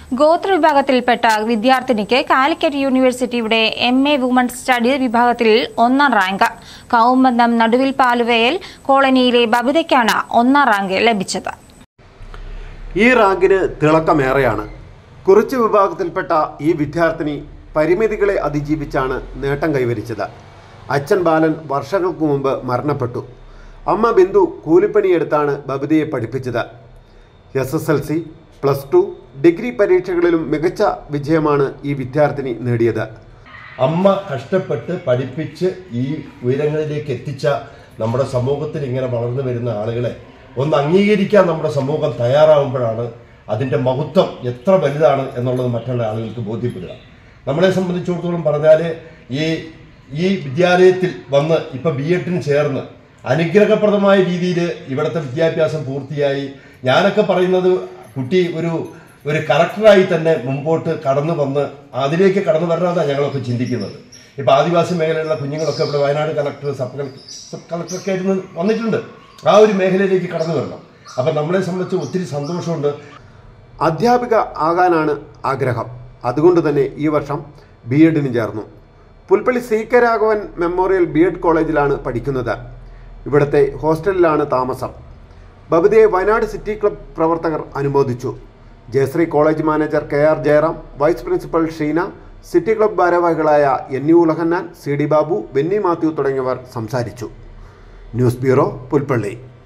ഗോത്ര വിഭാഗത്തിൽപ്പെട്ട വിദ്യാർത്ഥിനിക്ക് കാലിക്കറ്റ് യൂണിവേഴ്സിറ്റിയുടെ എം എ വുമൺസ് സ്റ്റഡി വിഭാഗത്തിൽ ഒന്നാം റാങ്ക് കൗമന്ദം നടുവിൽ പാലുവയൽ കോളനിയിലെ ബബിതയ്ക്കാണ് ഒന്നാം റാങ്ക് ലഭിച്ചത് ഈ റാങ്കിന് തിളക്കമേറെയാണ് കുറിച്ച് വിഭാഗത്തിൽപ്പെട്ട ഈ വിദ്യാർത്ഥിനി പരിമിതികളെ അതിജീവിച്ചാണ് നേട്ടം കൈവരിച്ചത് അച്ഛൻ ബാലൻ വർഷങ്ങൾക്ക് മുമ്പ് മരണപ്പെട്ടു അമ്മ ബിന്ദു കൂലിപ്പണിയെടുത്താണ് ബബിതയെ പഠിപ്പിച്ചത് S S L C plus two degree പരീക്ഷകളിലും മികച്ച വിജയമാണ് ഈ വിദ്യാർത്ഥിനി നേടിയത് അമ്മ കഷ്ടപ്പെട്ട് പഠിപ്പിച്ച് ഈ ഉയരങ്ങളിലേക്ക് എത്തിച്ച നമ്മുടെ സമൂഹത്തിൽ ഇങ്ങനെ വളർന്നു വരുന്ന ആളുകളെ ഒന്ന് അംഗീകരിക്കാൻ നമ്മുടെ സമൂഹം തയ്യാറാവുമ്പോഴാണ് അതിൻ്റെ മഹത്വം എത്ര വലുതാണ് എന്നുള്ളത് മറ്റുള്ള ആളുകൾക്ക് ബോധ്യപ്പെടുക നമ്മളെ സംബന്ധിച്ചിടത്തോളം പറഞ്ഞാൽ ഈ ഈ വിദ്യാലയത്തിൽ വന്ന് ഇപ്പം ബി എഡിന് ചേർന്ന് അനുഗ്രഹപ്രദമായ രീതിയിൽ ഇവിടുത്തെ വിദ്യാഭ്യാസം പൂർത്തിയായി ഞാനൊക്കെ പറയുന്നത് കുട്ടി ഒരു ഒരു കറക്ടറായി തന്നെ മുമ്പോട്ട് കടന്നു വന്ന് അതിലേക്ക് കടന്നു വരണമെന്നാണ് ഞങ്ങളൊക്കെ ചിന്തിക്കുന്നത് ഇപ്പൊ ആദിവാസി മേഖലയിലുള്ള കുഞ്ഞുങ്ങളൊക്കെ ഇവിടെ Wayanad collector sub collector sub കളക്ടറൊക്കെ ആയിരുന്നു വന്നിട്ടുണ്ട് ആ ഒരു മേഖലയിലേക്ക് കടന്നു വരണം അപ്പം നമ്മളെ സംബന്ധിച്ച് ഒത്തിരി സന്തോഷമുണ്ട് അധ്യാപിക ആകാനാണ് ആഗ്രഹം അതുകൊണ്ട് തന്നെ ഈ വർഷം ബി എഡിന് ചേർന്നു Pulpally C K Raghavan memorial B Ed കോളേജിലാണ് പഠിക്കുന്നത് ഇവിടുത്തെ ഹോസ്റ്റലിലാണ് താമസം ബബിതയെ വയനാട് സിറ്റി ക്ലബ് പ്രവർത്തകർ അനുമോദിച്ചു Jayasree college manager K R Jayaram vice principal Sheena city club ഭാരവാഹികളായ N U Ulahannan C D Babu Benny Mathew തുടങ്ങിയവർ സംസാരിച്ചു ന്യൂസ് ബ്യൂറോ പുൽപ്പള്ളി